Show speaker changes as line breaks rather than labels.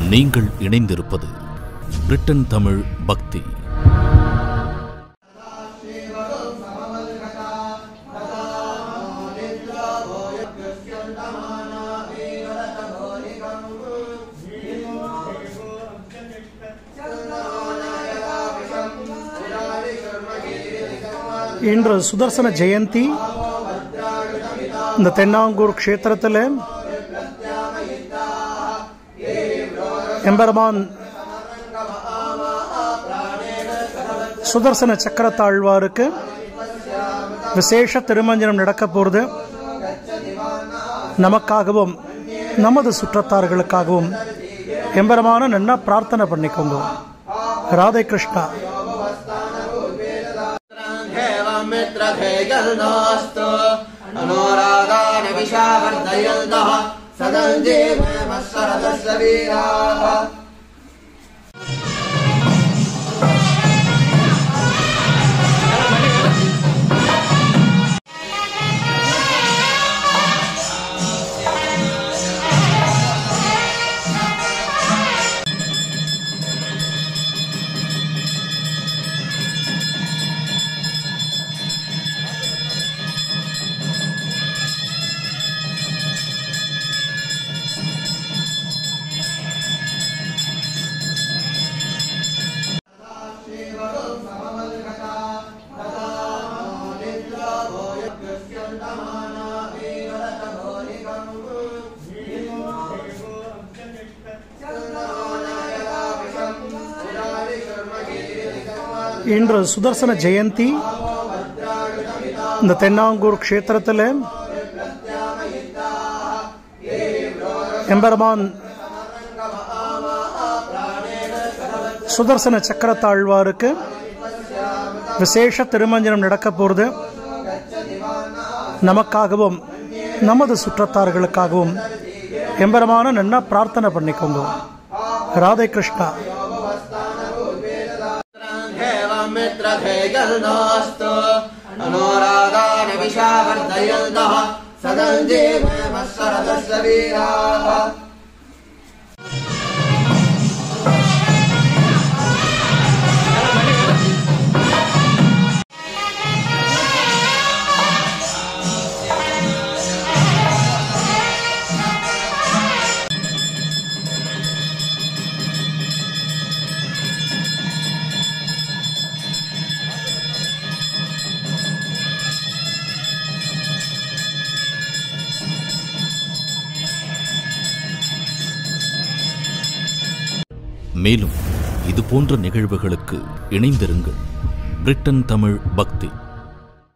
நீங்கள் இணைந்திருப்பது பிரிட்டன் தமிழ் பக்தி
இன்று சுதர்சன ஜெயந்தி இந்த தென்னாங்கூர் க்ஷேத்திரத்தில் எம்பெருமான் சுதர்சன சக்கரத்தாழ்வாருக்கு விசேஷ திருமஞ்சனம் நடக்க போகிறது நமக்காகவும் நமது சுற்றத்தார்களுக்காகவும் எம்பெருமான நன்னா பிரார்த்தனை பண்ணிக்கோங்க ராதே கிருஷ்ணா
मित्रधेयल्नास्तु मनोरागान् विशावर्धयन्तः सदञ्जीवमस्वरदस्य वीराः
இன்று சுதர்சன ஜெயந்தி இந்த தென்னாங்கூர் க்ஷேத்திரத்தில் எம்பெருமான் சுதர்சன சக்கரத்தாழ்வாருக்கு விசேஷ திருமஞ்சனம் நடக்க போகிறது நமக்காகவும் நமது சுற்றத்தார்களுக்காகவும் எம்பெருமான நன்னா பிரார்த்தனை பண்ணிக்கோங்க ராதே கிருஷ்ணா
मित्रधेयल्नास्तु मनोरागान् विशावर्धयन्तः सदञ्जीवमस्वरदस्य वीराः
மேலும் இது போன்ற நிகழ்வுகளுக்கு இணைந்திருங்கள் பிரிட்டன் தமிழ் பக்தி